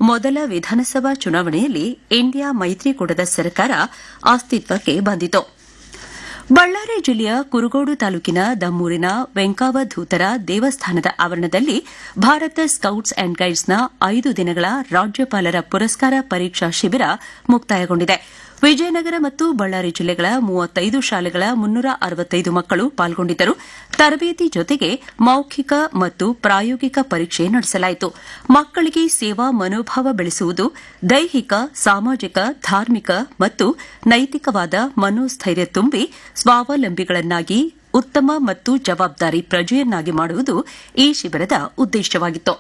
ಮೊದಲ ವಿಧಾನಸಭಾ ಚುನಾವಣೆಯಲ್ಲಿ ಇಂಡಿಯಾ ಮೈತ್ರಿಕೂಟದ ಸರ್ಕಾರ ಅಸ್ತಿತ್ವಕ್ಕೆ ಬಂದಿತು ಬಳ್ಳಾರಿ ಜಿಲ್ಲೆಯ ಕುರುಗೋಡು ತಾಲೂಕಿನ ದಮ್ಮೂರಿನ ವೆಂಕಾವಧೂತರ ದೇವಸ್ಥಾನದ ಆವರಣದಲ್ಲಿ ಭಾರತ ಸ್ಕೌಟ್ಸ್ ಅಂಡ್ ಗೈಡ್ಸ್ನ ಐದು ದಿನಗಳ ರಾಜ್ಯಪಾಲರ ಪುರಸ್ಕಾರ ಪರೀಕ್ಷಾ ಶಿಬಿರ ಮುಕ್ತಾಯಗೊಂಡಿದೆ ವಿಜಯನಗರ ಮತ್ತು ಬಳ್ಳಾರಿ ಜಿಲ್ಲೆಗಳ ಮೂವತ್ತೈದು ಶಾಲೆಗಳ ಮುನ್ನೂರ ಅರವತ್ತೈದು ಮಕ್ಕಳು ಪಾಲ್ಗೊಂಡಿದ್ದರು ತರಬೇತಿ ಜೊತೆಗೆ ಮೌಖಿಕ ಮತ್ತು ಪ್ರಾಯೋಗಿಕ ಪರೀಕ್ಷೆ ನಡೆಸಲಾಯಿತು ಮಕ್ಕಳಿಗೆ ಸೇವಾ ಮನೋಭಾವ ಬೆಳೆಸುವುದು ದೈಹಿಕ ಸಾಮಾಜಿಕ ಧಾರ್ಮಿಕ ಮತ್ತು ನೈತಿಕವಾದ ಮನೋಸ್ಥೈರ್ಯ ತುಂಬಿ ಸ್ವಾವಲಂಬಿಗಳನ್ನಾಗಿ ಉತ್ತಮ ಮತ್ತು ಜವಾಬ್ದಾರಿ ಪ್ರಜೆಯನ್ನಾಗಿ ಮಾಡುವುದು ಈ ಶಿಬಿರದ ಉದ್ದೇಶವಾಗಿತ್ತು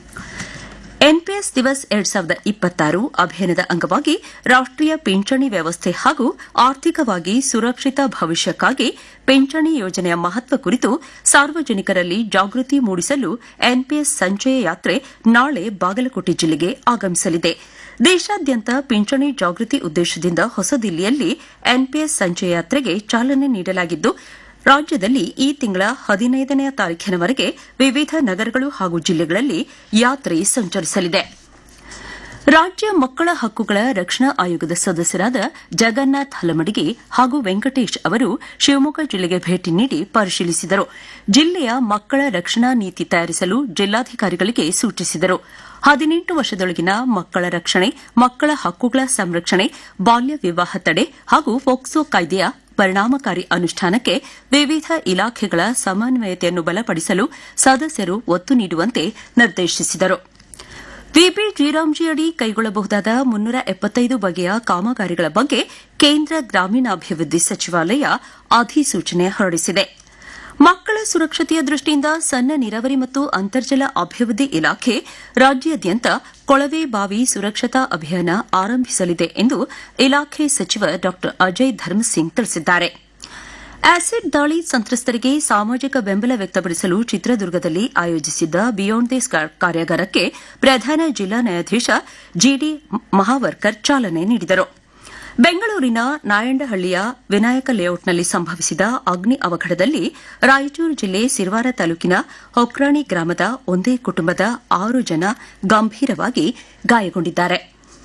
ಎನ್ಪಿಎಸ್ ದಿವಸ್ ಎರಡ್ ಸಾವಿರದ ಇಪ್ಪತ್ತಾರು ಅಭಿಯಾನದ ಅಂಗವಾಗಿ ರಾಷ್ಟೀಯ ಪಿಂಚಣಿ ವ್ಯವಸ್ಥೆ ಹಾಗೂ ಆರ್ಥಿಕವಾಗಿ ಸುರಕ್ಷಿತ ಭವಿಷ್ಯಕ್ಕಾಗಿ ಪಿಂಚಣಿ ಯೋಜನೆಯ ಮಹತ್ವ ಕುರಿತು ಸಾರ್ವಜನಿಕರಲ್ಲಿ ಜಾಗೃತಿ ಮೂಡಿಸಲು ಎನ್ಪಿಎಸ್ ಸಂಚಯ ಯಾತ್ರೆ ನಾಳೆ ಬಾಗಲಕೋಟೆ ಜಿಲ್ಲೆಗೆ ಆಗಮಿಸಲಿದೆ ದೇಶಾದ್ಯಂತ ಪಿಂಚಣಿ ಜಾಗೃತಿ ಉದ್ದೇಶದಿಂದ ಹೊಸದಿಲ್ಲಿಯಲ್ಲಿ ಎನ್ಪಿಎಸ್ ಸಂಚಯ ಯಾತ್ರೆಗೆ ಚಾಲನೆ ನೀಡಲಾಗಿದ್ದು ರಾಜ್ಯದಲ್ಲಿ ಈ ತಿಂಗಳ ಹದಿನೈದನೇ ತಾರೀಖಿನವರೆಗೆ ವಿವಿಧ ನಗರಗಳು ಹಾಗೂ ಜಿಲ್ಲೆಗಳಲ್ಲಿ ಯಾತ್ರೆ ಸಂಚರಿಸಲಿದೆ ರಾಜ್ಯ ಮಕ್ಕಳ ಹಕ್ಕುಗಳ ರಕ್ಷಣಾ ಆಯೋಗದ ಸದಸ್ಯರಾದ ಜಗನ್ನಾಥ್ ಹಲಮಡಿಗೆ ಹಾಗೂ ವೆಂಕಟೇಶ್ ಅವರು ಶಿವಮೊಗ್ಗ ಜಿಲ್ಲೆಗೆ ಭೇಟಿ ನೀಡಿ ಪರಿಶೀಲಿಸಿದರು ಜಿಲ್ಲೆಯ ಮಕ್ಕಳ ರಕ್ಷಣಾ ನೀತಿ ತಯಾರಿಸಲು ಜಿಲ್ಲಾಧಿಕಾರಿಗಳಿಗೆ ಸೂಚಿಸಿದರು ಹದಿನೆಂಟು ವರ್ಷದೊಳಗಿನ ಮಕ್ಕಳ ರಕ್ಷಣೆ ಮಕ್ಕಳ ಹಕ್ಕುಗಳ ಸಂರಕ್ಷಣೆ ಬಾಲ್ಯ ವಿವಾಹ ತಡೆ ಹಾಗೂ ಫೋಕ್ಸೋ ಕಾಯ್ದೆಯ ಪರಿಣಾಮಕಾರಿ ಅನುಷ್ಠಾನಕ್ಕೆ ವಿವಿಧ ಇಲಾಖೆಗಳ ಸಮನ್ವಯತೆಯನ್ನು ಬಲಪಡಿಸಲು ಸದಸ್ಯರು ಒತ್ತು ನೀಡುವಂತೆ ನಿರ್ದೇಶಿಸಿದರು ವಿಬಿ ಜಿರಾಮ್ಜಿ ಅಡಿ ಕೈಗೊಳ್ಳಬಹುದಾದ ಮುನ್ನೂರ ಎಪ್ಪತ್ತೈದು ಬಗೆಯ ಕಾಮಗಾರಿಗಳ ಬಗ್ಗೆ ಕೇಂದ್ರ ಗ್ರಾಮೀಣಾಭಿವೃದ್ಧಿ ಸಚಿವಾಲಯ ಅಧಿಸೂಚನೆ ಹೊರಡಿಸಿದೆ ಮಕ್ಕಳ ಸುರಕ್ಷತೆಯ ದೃಷ್ಟಿಯಿಂದ ಸಣ್ಣ ನೀರಾವರಿ ಮತ್ತು ಅಂತರ್ಜಲ ಅಭಿವೃದ್ಧಿ ಇಲಾಖೆ ರಾಜ್ಯಾದ್ಯಂತ ಕೊಳವೆ ಬಾವಿ ಸುರಕ್ಷತಾ ಅಭಿಯಾನ ಆರಂಭಿಸಲಿದೆ ಎಂದು ಇಲಾಖೆ ಸಚಿವ ಡಾ ಅಜಯ್ ಧರ್ಮಸಿಂಗ್ ತಿಳಿಸಿದ್ದಾರೆ ಆಸಿಡ್ ದಾಳಿ ಸಂತ್ರಸ್ತರಿಗೆ ಸಾಮಾಜಿಕ ಬೆಂಬಲ ವ್ಯಕ್ತಪಡಿಸಲು ಚಿತ್ರದುರ್ಗದಲ್ಲಿ ಆಯೋಜಿಸಿದ್ದ ಬಿಯಾಂಡ್ ದಿ ಸ್ಕಾರ್ ಕಾರ್ಯಾಗಾರಕ್ಕೆ ಪ್ರಧಾನ ಜಿಲ್ಲಾ ನ್ಯಾಯಾಧೀಶ ಜಿಡಿ ಮಹಾವರ್ಕರ್ ಚಾಲನೆ ನೀಡಿದರು ಬೆಂಗಳೂರಿನ ನಾಯಂಡಹಳ್ಳಿಯ ವಿನಾಯಕ ಲೇಔಟ್ನಲ್ಲಿ ಸಂಭವಿಸಿದ ಅಗ್ನಿ ಅವಘಡದಲ್ಲಿ ರಾಯಚೂರು ಜಿಲ್ಲೆ ಸಿರವಾರ ತಾಲೂಕಿನ ಹೊಕ್ರಾಣಿ ಗ್ರಾಮದ ಒಂದೇ ಕುಟುಂಬದ ಆರು ಜನ ಗಂಭೀರವಾಗಿ ಗಾಯಗೊಂಡಿದ್ದಾರೆ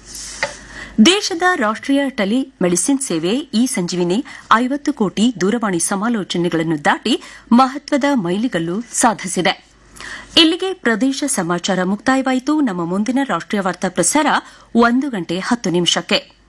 ದೇಶದ ರಾಷ್ಟೀಯ ಟೆಲಿ ಮೆಡಿಸಿನ್ ಸೇವೆ ಇ ಸಂಜೀವಿನಿ ಐವತ್ತು ಕೋಟಿ ದೂರವಾಣಿ ಸಮಾಲೋಚನೆಗಳನ್ನು ದಾಟಿ ಮಹತ್ವದ ಮೈಲಿಗಲ್ಲು ಸಾಧಿಸಿದೆ ಇಲ್ಲಿಗೆ ಪ್ರದೇಶ ಸಮಾಚಾರ ಮುಕ್ತಾಯವಾಯಿತು ನಮ್ಮ ಮುಂದಿನ ರಾಷ್ಟೀಯ ವಾರ್ತಾ ಪ್ರಸಾರ ಒಂದು ಗಂಟೆ ಹತ್ತು ನಿಮಿಷಕ್ಕೆ